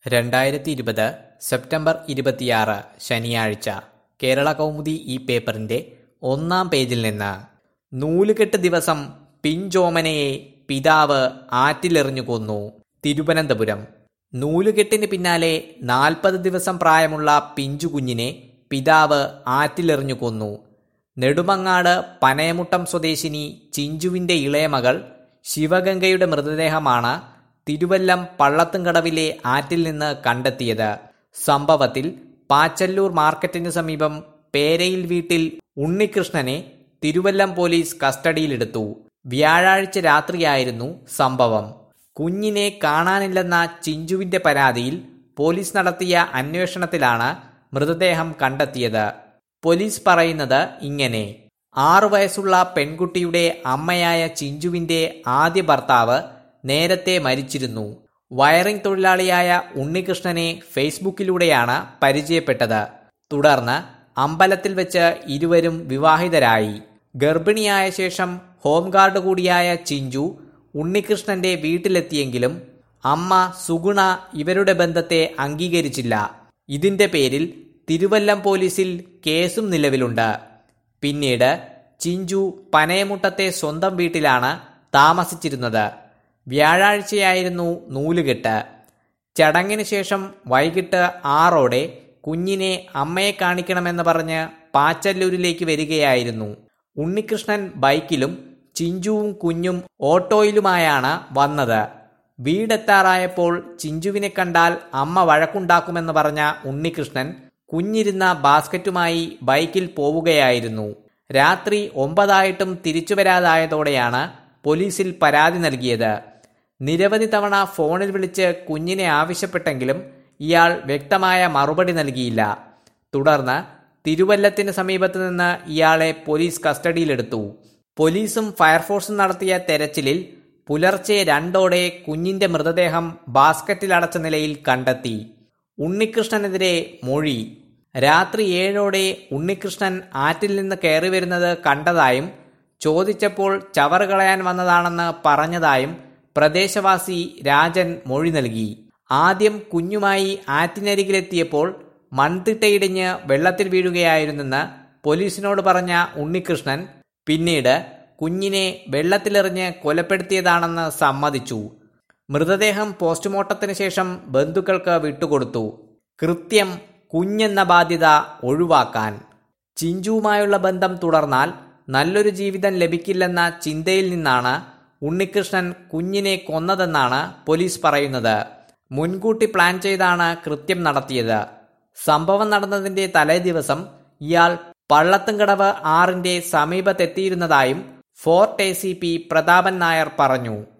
രണ്ടായിരത്തി ഇരുപത് സെപ്റ്റംബർ ഇരുപത്തിയാറ് ശനിയാഴ്ച കേരള കൗമുദി ഈ പേപ്പറിന്റെ ഒന്നാം പേജിൽ നിന്ന് നൂലുകെട്ട് ദിവസം പിഞ്ചോമനയെ പിതാവ് ആറ്റിലെറിഞ്ഞു കൊന്നു തിരുവനന്തപുരം നൂലുകെട്ടിന് പിന്നാലെ നാൽപ്പത് ദിവസം പ്രായമുള്ള പിഞ്ചു കുഞ്ഞിനെ പിതാവ് ആറ്റിലെറിഞ്ഞു കൊന്നു നെടുമങ്ങാട് പനയമുട്ടം സ്വദേശിനി ചിഞ്ചുവിന്റെ ഇളയമകൾ ശിവഗംഗയുടെ മൃതദേഹമാണ് തിരുവല്ലം പള്ളത്തുംകടവിലെ ആറ്റിൽ നിന്ന് കണ്ടെത്തിയത് സംഭവത്തിൽ പാച്ചല്ലൂർ മാർക്കറ്റിന് സമീപം പേരയിൽ വീട്ടിൽ ഉണ്ണികൃഷ്ണനെ തിരുവല്ലം പോലീസ് കസ്റ്റഡിയിലെടുത്തു വ്യാഴാഴ്ച രാത്രിയായിരുന്നു സംഭവം കുഞ്ഞിനെ കാണാനില്ലെന്ന ചിഞ്ചുവിന്റെ പരാതിയിൽ പോലീസ് നടത്തിയ അന്വേഷണത്തിലാണ് മൃതദേഹം കണ്ടെത്തിയത് പോലീസ് പറയുന്നത് ഇങ്ങനെ ആറു വയസ്സുള്ള പെൺകുട്ടിയുടെ അമ്മയായ ചിഞ്ചുവിന്റെ ആദ്യ ഭർത്താവ് നേരത്തെ മരിച്ചിരുന്നു വയറിംഗ് തൊഴിലാളിയായ ഉണ്ണികൃഷ്ണനെ ഫേസ്ബുക്കിലൂടെയാണ് പരിചയപ്പെട്ടത് തുടർന്ന് അമ്പലത്തിൽ വെച്ച് ഇരുവരും വിവാഹിതരായി ഗർഭിണിയായ ശേഷം ഹോംഗാർഡ് കൂടിയായ ചിഞ്ചു ഉണ്ണികൃഷ്ണന്റെ വീട്ടിലെത്തിയെങ്കിലും അമ്മ സുഗുണ ഇവരുടെ ബന്ധത്തെ അംഗീകരിച്ചില്ല ഇതിന്റെ പേരിൽ തിരുവല്ലം പോലീസിൽ കേസും നിലവിലുണ്ട് പിന്നീട് ചിഞ്ചു പനയമുട്ടത്തെ സ്വന്തം വീട്ടിലാണ് താമസിച്ചിരുന്നത് വ്യാഴാഴ്ചയായിരുന്നു നൂലുകെട്ട് ചടങ്ങിന് ശേഷം വൈകിട്ട് ആറോടെ കുഞ്ഞിനെ അമ്മയെ കാണിക്കണമെന്ന് പറഞ്ഞ് പാച്ചല്ലൂരിലേക്ക് വരികയായിരുന്നു ഉണ്ണികൃഷ്ണൻ ബൈക്കിലും ചിഞ്ചുവും കുഞ്ഞും ഓട്ടോയിലുമായാണ് വന്നത് വീടെത്താറായപ്പോൾ ചിഞ്ചുവിനെ കണ്ടാൽ അമ്മ വഴക്കുണ്ടാക്കുമെന്ന് പറഞ്ഞ ഉണ്ണികൃഷ്ണൻ കുഞ്ഞിരുന്ന ബാസ്ക്കറ്റുമായി ബൈക്കിൽ പോവുകയായിരുന്നു രാത്രി ഒമ്പതായിട്ടും തിരിച്ചു വരാതായതോടെയാണ് പോലീസിൽ പരാതി നൽകിയത് നിരവധി തവണ ഫോണിൽ വിളിച്ച് കുഞ്ഞിനെ ആവശ്യപ്പെട്ടെങ്കിലും ഇയാൾ വ്യക്തമായ മറുപടി നൽകിയില്ല തുടർന്ന് തിരുവല്ലത്തിന് സമീപത്ത് നിന്ന് ഇയാളെ പോലീസ് കസ്റ്റഡിയിലെടുത്തു പോലീസും ഫയർഫോഴ്സും നടത്തിയ തെരച്ചിലിൽ പുലർച്ചെ രണ്ടോടെ കുഞ്ഞിന്റെ മൃതദേഹം ബാസ്ക്കറ്റിൽ അടച്ച നിലയിൽ കണ്ടെത്തി ഉണ്ണികൃഷ്ണനെതിരെ മൊഴി രാത്രി ഏഴോടെ ഉണ്ണികൃഷ്ണൻ ആറ്റിൽ നിന്ന് കയറി വരുന്നത് കണ്ടതായും ചോദിച്ചപ്പോൾ ചവറ് കളയാൻ വന്നതാണെന്ന് പറഞ്ഞതായും പ്രദേശവാസി രാജൻ മൊഴി നൽകി ആദ്യം കുഞ്ഞുമായി ആറ്റിനരികിലെത്തിയപ്പോൾ മൺതിട്ടയിടിഞ്ഞ് വെള്ളത്തിൽ വീഴുകയായിരുന്നെന്ന് പോലീസിനോട് പറഞ്ഞ ഉണ്ണികൃഷ്ണൻ പിന്നീട് കുഞ്ഞിനെ വെള്ളത്തിലെറിഞ്ഞ് കൊലപ്പെടുത്തിയതാണെന്ന് സമ്മതിച്ചു മൃതദേഹം പോസ്റ്റ്മോർട്ടത്തിന് ശേഷം ബന്ധുക്കൾക്ക് വിട്ടുകൊടുത്തു കൃത്യം കുഞ്ഞെന്ന ബാധ്യത ഒഴിവാക്കാൻ ചിഞ്ചുവുമായുള്ള ബന്ധം തുടർന്നാൽ നല്ലൊരു ജീവിതം ലഭിക്കില്ലെന്ന ചിന്തയിൽ നിന്നാണ് ഉണ്ണികൃഷ്ണൻ കുഞ്ഞിനെ കൊന്നതെന്നാണ് പോലീസ് പറയുന്നത് മുൻകൂട്ടി പ്ലാൻ ചെയ്താണ് കൃത്യം നടത്തിയത് സംഭവം നടന്നതിന്റെ തലേ ദിവസം ഇയാൾ പള്ളത്തുംകടവ് ആറിന്റെ സമീപത്തെത്തിയിരുന്നതായും fort A C P Prathapan Nair പറഞ്ഞു